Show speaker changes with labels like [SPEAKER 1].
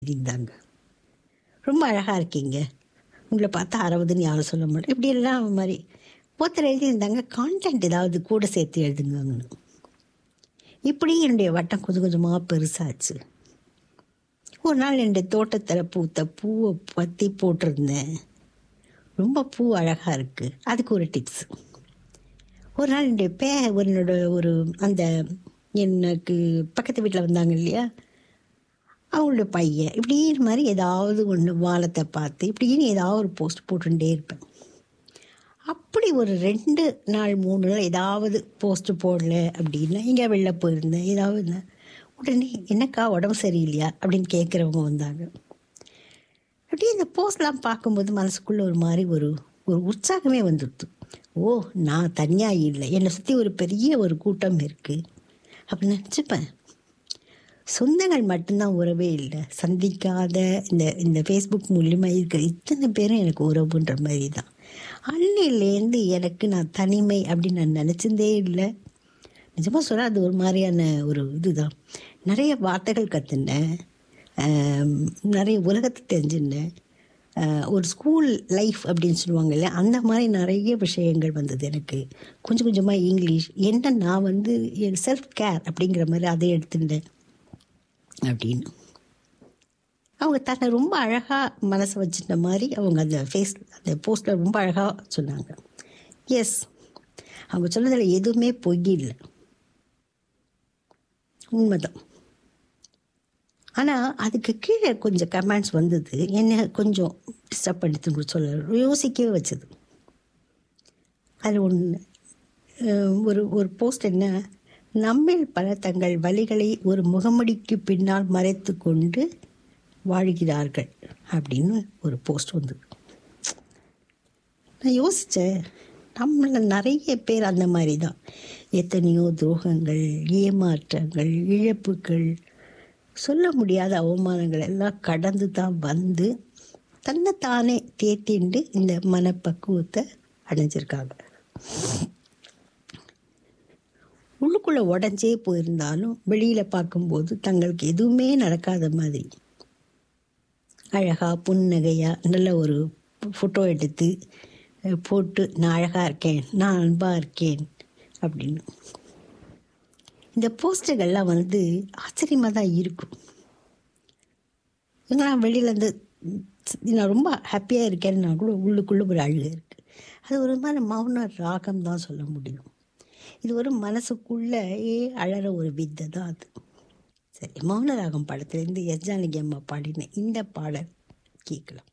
[SPEAKER 1] இருந்தாங்க ரொம்ப அழகாக இருக்கீங்க உங்களை பார்த்தா அறுபதுன்னு யாரும் சொல்ல மாட்டேன் இப்படி எல்லாம் மாதிரி ஒருத்தர் எழுதியிருந்தாங்க கான்டென்ட் ஏதாவது கூட சேர்த்து எழுதுங்கன்னு இப்படி என்னுடைய வட்டம் கொஞ்சம் கொஞ்சமாக பெருசாச்சு ஒரு நாள் என்னுடைய தோட்டத்தில் பூத்த பூவை பற்றி போட்டிருந்தேன் ரொம்ப பூ அழகாக இருக்குது அதுக்கு ஒரு டிப்ஸ் ஒரு நாள் என்னுடைய பே என்னோட ஒரு அந்த எனக்கு பக்கத்து வீட்டில் வந்தாங்க இல்லையா அவங்களோட பையன் இப்படின்னு மாதிரி ஏதாவது ஒன்று வானத்தை பார்த்து இப்படின்னு ஏதாவது ஒரு போஸ்ட் போட்டுட்டே இருப்பேன் அப்படி ஒரு ரெண்டு நாள் மூணு நாள் ஏதாவது போஸ்ட் போடல அப்படின்னா எங்கே வெளில போயிருந்தேன் ஏதாவது உடனே என்னக்கா உடம்பு சரியில்லையா அப்படின்னு கேட்குறவங்க வந்தாங்க அப்படியே இந்த போஸ்ட்லாம் பார்க்கும்போது மனசுக்குள்ளே ஒரு மாதிரி ஒரு ஒரு உற்சாகமே வந்துடுது ஓ நான் தனியாக இல்லை என்னை சுற்றி ஒரு பெரிய ஒரு கூட்டம் இருக்குது அப்படின்னு நினச்சிப்பேன் சொந்தங்கள் மட்டும்தான் உறவே இல்லை சந்திக்காத இந்த இந்த ஃபேஸ்புக் மூலியமா இருக்கிற இத்தனை பேரும் எனக்கு உறவுன்ற மாதிரி தான் அன்னையிலேருந்து எனக்கு நான் தனிமை அப்படின்னு நான் நினச்சதே இல்லை நிஜமாக சொல்ல அது ஒரு மாதிரியான ஒரு இதுதான் நிறைய வார்த்தைகள் கற்றுனேன் நிறைய உலகத்தை தெரிஞ்சுனேன் ஒரு ஸ்கூல் லைஃப் அப்படின்னு சொல்லுவாங்க இல்லையா அந்த மாதிரி நிறைய விஷயங்கள் வந்தது எனக்கு கொஞ்சம் கொஞ்சமாக இங்கிலீஷ் என்ன நான் வந்து செல்ஃப் கேர் அப்படிங்கிற மாதிரி அதை எடுத்துட்டேன் அப்படின்னு அவங்க தன்னை ரொம்ப அழகாக மனசை வச்சுட்ட மாதிரி அவங்க அந்த ஃபேஸ் அந்த போஸ்ட்டில் ரொம்ப அழகாக சொன்னாங்க எஸ் அவங்க சொன்னதில் எதுவுமே பொய் இல்லை உண்மைதான் ஆனால் அதுக்கு கீழே கொஞ்சம் கமெண்ட்ஸ் வந்தது என்ன கொஞ்சம் டிஸ்டர்ப் பண்ணிட்டு சொல்ல யோசிக்கவே வச்சது அது ஒன்று ஒரு ஒரு போஸ்ட் என்ன நம்மில் பல தங்கள் வழிகளை ஒரு முகமடிக்கு பின்னால் மறைத்து கொண்டு வாழ்கிறார்கள் அப்படின்னு ஒரு போஸ்ட் வந்தது நான் யோசித்தேன் நம்மள நிறைய பேர் அந்த மாதிரி தான் எத்தனையோ துரோகங்கள் ஏமாற்றங்கள் இழப்புகள் சொல்ல முடியாத அவமானங்கள் எல்லாம் கடந்து தான் வந்து தன்னைத்தானே தேத்திண்டு இந்த மனப்பக்குவத்தை அடைஞ்சிருக்காங்க உள்ளுக்குள்ளே உடஞ்சே போயிருந்தாலும் வெளியில் பார்க்கும்போது தங்களுக்கு எதுவுமே நடக்காத மாதிரி அழகாக புன்னகையாக நல்ல ஒரு ஃபோட்டோ எடுத்து போட்டு நான் அழகாக இருக்கேன் நான் அன்பாக இருக்கேன் அப்படின்னு இந்த போஸ்டர்கள்லாம் வந்து ஆச்சரியமாக தான் இருக்கும் எங்கெல்லாம் வெளியிலேருந்து நான் ரொம்ப ஹாப்பியாக இருக்கேன்னா கூட உள்ளுக்குள்ளே ஒரு அழுகை இருக்குது அது ஒரு மாதிரி மௌன ராகம் தான் சொல்ல முடியும் இது ஒரு மனசுக்குள்ளே அழற ஒரு வித்தை தான் அது சரி மௌனராகம் படத்துலேருந்து எஸ் ஜானகி அம்மா பாடின இந்த பாடல் கேட்கலாம்